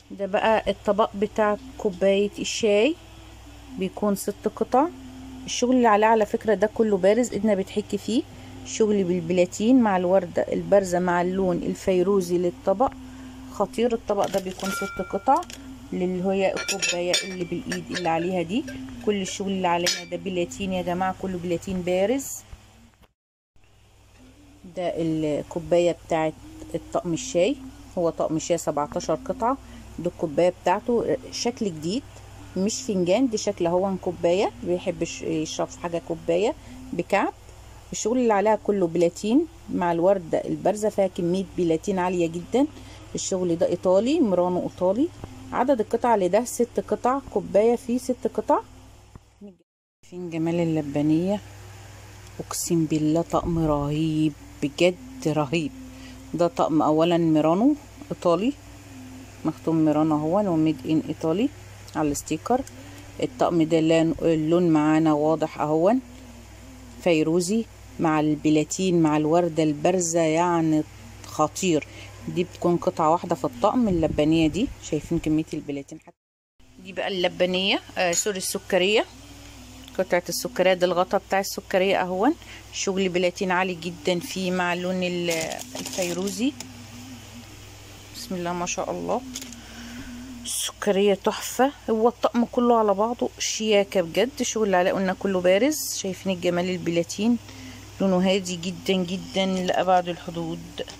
ده بقى الطبق بتاع كوباية الشاي بيكون ست قطع الشغل اللي عليه على فكرة ده كله بارز ايدنا بتحك فيه شغل بالبلاتين مع الوردة البارزة مع اللون الفيروزي للطبق خطير الطبق ده بيكون ست قطع اللي هي الكوباية اللي بالايد اللي عليها دي كل الشغل اللي علينا ده بلاتين يا جماعة كله بلاتين بارز ده الكوباية بتاعت الطقم الشاي هو طقم الشاي 17 قطعة دي الكوباية بتاعته شكل جديد مش فنجان دي شكل هو كوباية بيحب يشرب في حاجة كوباية بكعب الشغل اللي عليها كله بلاتين مع الوردة البارزة فيها كمية بلاتين عالية جدا الشغل ده ايطالي مرانو ايطالي عدد القطع اللي ده ست قطع كوباية فيه ست قطع فين جمال اللبانية اقسم بالله طقم رهيب بجد رهيب ده طقم اولا ميرانو ايطالي مختوم ميرانو اهو وميد ان ايطالي على الستيكر الطقم ده اللون معانا واضح اهون فيروزي مع البلاتين مع الوردة البارزة يعني خطير دي بتكون قطعة واحدة في الطقم اللبانية دي شايفين كمية البلاتين حتى دي بقى اللبانية آه سوري السكرية قطعة السكرية ده الغطا بتاع السكرية اهون شغل بلاتين عالي جدا فيه مع اللون الفيروزي بسم الله ما شاء الله السكرية تحفة هو الطقم كله على بعضه شياكة بجد شغل عليه قلنا كله بارز شايفين الجمال البلاتين لونه هادي جدا جدا لأبعد الحدود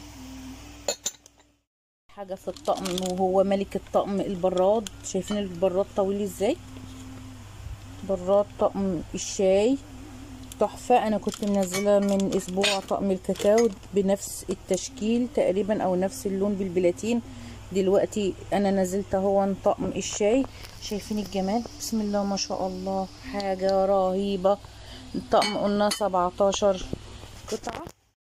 حاجة في الطقم وهو ملك الطقم البراد شايفين البراد طويل ازاي براد طقم الشاي تحفة انا كنت منزلة من اسبوع طقم الكاكاو بنفس التشكيل تقريبا او نفس اللون بالبلاتين دلوقتي انا نزلت اهو طقم الشاي شايفين الجمال بسم الله ما شاء الله حاجة رهيبة الطقم قلنا 17 قطعة